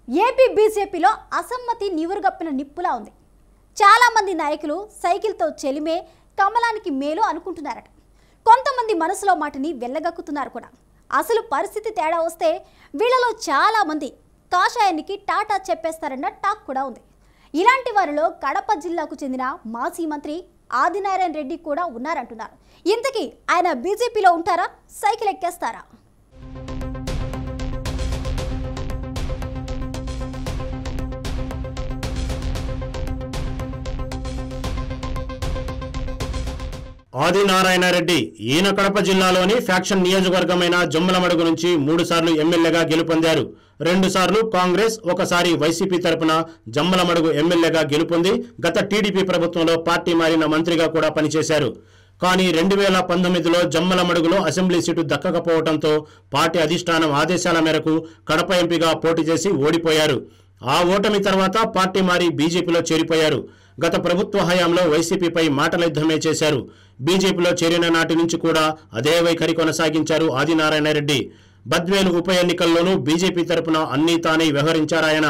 AP బీజేపీలో అసమ్మతి నివురుగప్పిన నిప్పులా ఉంది చాలామంది నాయకులు సైకిల్తో చెలిమే కమలానికి మేలు అనుకుంటున్నారట కొంతమంది మనసులో మాటని వెళ్ళగక్కుతున్నారు కూడా అసలు పరిస్థితి తేడా వస్తే వీళ్ళలో చాలామంది కాషాయానికి టాటా చెప్పేస్తారన్న టాక్ కూడా ఉంది ఇలాంటి వారిలో కడప జిల్లాకు చెందిన మాజీ మంత్రి ఆదినారాయణ రెడ్డి కూడా ఉన్నారంటున్నారు ఇంతకీ ఆయన బీజేపీలో ఉంటారా సైకిల్ ఎక్కేస్తారా ఆదినారాయణ రెడ్డి ఈయన కడప జిల్లాలోని ఫ్యాక్షన్ నియోజకవర్గమైన జమ్మలమడుగు నుంచి మూడు సార్లు ఎమ్మెల్యేగా గెలుపొందారు రెండు సార్లు కాంగ్రెస్ ఒకసారి వైసీపీ తరపున జమ్మలమడుగు ఎమ్మెల్యేగా గెలుపొంది గత టీడీపీ ప్రభుత్వంలో పార్టీ మారిన మంత్రిగా కూడా పనిచేశారు కానీ రెండు వేల పంతొమ్మిదిలో జమ్మలమడుగులో అసెంబ్లీ సీటు దక్కకపోవడంతో పార్టీ అధిష్టానం ఆదేశాల మేరకు కడప ఎంపీగా పోటీ చేసి ఓడిపోయారు ఆ ఓటమి తర్వాత పార్టీ మారి బీజేపీలో చేరిపోయారు గత ప్రభుత్వ హయాంలో వైసీపీపై మాటల యుద్ధమే చేశారు బీజేపీలో చేరిన నాటి నుంచి కూడా అదే వైఖరి కొనసాగించారు ఆదినారాయణ రెడ్డి బద్వేలు ఉప ఎన్నికల్లోనూ బీజేపీ తరపున అన్నీ తానే వ్యవహరించారాయన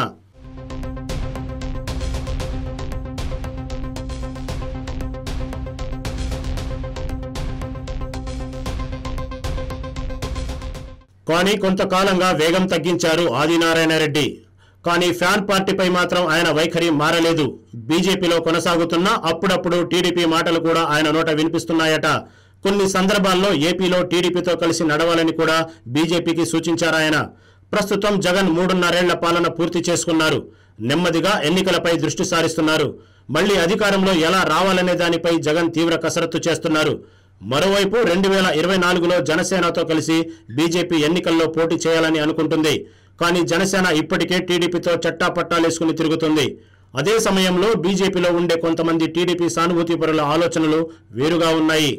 కానీ కొంతకాలంగా వేగం తగ్గించారు ఆదినారాయణ రెడ్డి కానీ ఫ్యాన్ పార్టీపై మాత్రం ఆయన వైఖరి మారలేదు బీజేపీలో కొనసాగుతున్నా అప్పుడప్పుడు టీడీపీ మాటలు కూడా ఆయన నోట వినిపిస్తున్నాయట కొన్ని సందర్భాల్లో ఏపీలో టీడీపీతో కలిసి నడవాలని కూడా బీజేపీకి సూచించారాయన ప్రస్తుతం జగన్ మూడున్నరేళ్ల పాలన పూర్తి చేసుకున్నారు నెమ్మదిగా ఎన్నికలపై దృష్టి సారిస్తున్నారు మళ్లీ అధికారంలో ఎలా రావాలనే దానిపై జగన్ తీవ్ర కసరత్తు చేస్తున్నారు మరోవైపు రెండు వేల ఇరవై నాలుగులో జనసేనతో కలిసి బీజేపీ ఎన్నికల్లో పోటీ చేయాలని అనుకుంటుంది కానీ జనసేన ఇప్పటికే టీడీపీతో చట్టాపట్టాలేసుకుని తిరుగుతుంది అదే సమయంలో బీజేపీలో ఉండే కొంతమంది టీడీపీ సానుభూతిపరుల ఆలోచనలు వేరుగా ఉన్నాయి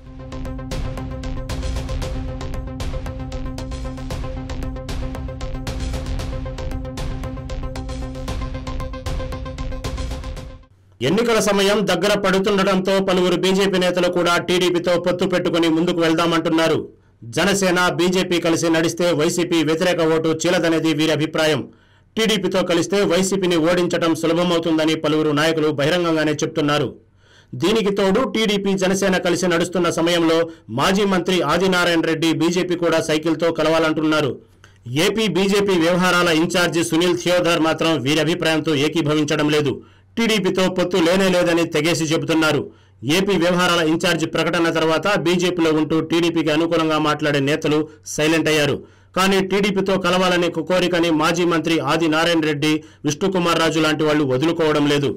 ఎన్నికల సమయం దగ్గర పడుతుండటంతో పలువురు బీజేపీ నేతలు కూడా టీడీపీతో పొత్తు పెట్టుకుని ముందుకు వెళ్దామంటున్నారు జనసేన బీజేపీ కలిసి నడిస్తే వైసీపీ వ్యతిరేక ఓటు చీలదనేది వీరి అభిప్రాయం టీడీపీతో కలిస్తే వైసీపీని ఓడించడం సులభమవుతుందని పలువురు నాయకులు బహిరంగంగానే చెప్తున్నారు దీనికి తోడు టీడీపీ జనసేన కలిసి నడుస్తున్న సమయంలో మాజీ మంత్రి ఆదినారాయణ రెడ్డి బీజేపీ కూడా సైకిల్తో కలవాలంటున్నారు ఏపీ బీజేపీ వ్యవహారాల ఇన్ఛార్జి సునీల్ థియోధర్ మాత్రం వీరి అభిప్రాయంతో ఏకీభవించడం లేదు టీడీపీతో పొత్తు లేనే లేదని తెగేసి చెబుతున్నారు ఏపీ వ్యవహారాల ఇన్ఛార్జి ప్రకటన తర్వాత బీజేపీలో ఉంటూ టీడీపీకి అనుకూలంగా మాట్లాడే నేతలు సైలెంట్ అయ్యారు కానీ టీడీపీతో కలవాలనే కోరికని మాజీ మంత్రి ఆది నారాయణ రెడ్డి విష్ణుకుమార్ రాజు లాంటి వాళ్ళు వదులుకోవడం లేదు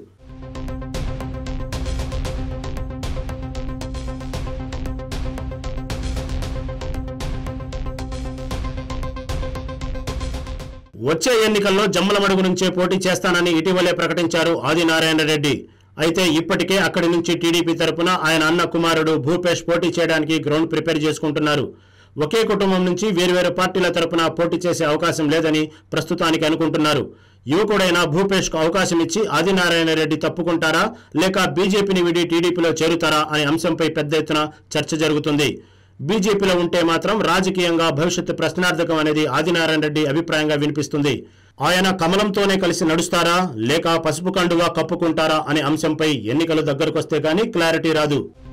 వచ్చే ఎన్నికల్లో జమ్మలమడుగు నుంచే పోటీ చేస్తానని ఇటీవలే ప్రకటించారు ఆదినారాయణ రెడ్డి అయితే ఇప్పటికే అక్కడి నుంచి టీడీపీ తరపున ఆయన అన్న కుమారుడు భూపేష్ పోటీ చేయడానికి గ్రౌండ్ ప్రిపేర్ చేసుకుంటున్నారు ఒకే కుటుంబం నుంచి వేర్వేరు పార్టీల తరపున పోటీ చేసే అవకాశం లేదని ప్రస్తుతానికి అనుకుంటున్నారు యువకుడైన భూపేష్కు అవకాశం ఇచ్చి ఆదినారాయణ రెడ్డి తప్పుకుంటారా లేక బీజేపీని విడి టీడీపీలో చేరుతారా అనే అంశంపై పెద్ద ఎత్తున చర్చ జరుగుతుంది బీజేపీలో ఉంటే మాత్రం రాజకీయంగా భవిష్యత్తు ప్రశ్నార్థకం అనేది ఆదినారాయణ రెడ్డి అభిప్రాయంగా వినిపిస్తుంది ఆయన కమలంతోనే కలిసి నడుస్తారా లేక పసుపు కండువా కప్పుకుంటారా అనే అంశంపై ఎన్నికలు దగ్గరకొస్తే కానీ క్లారిటీ రాదు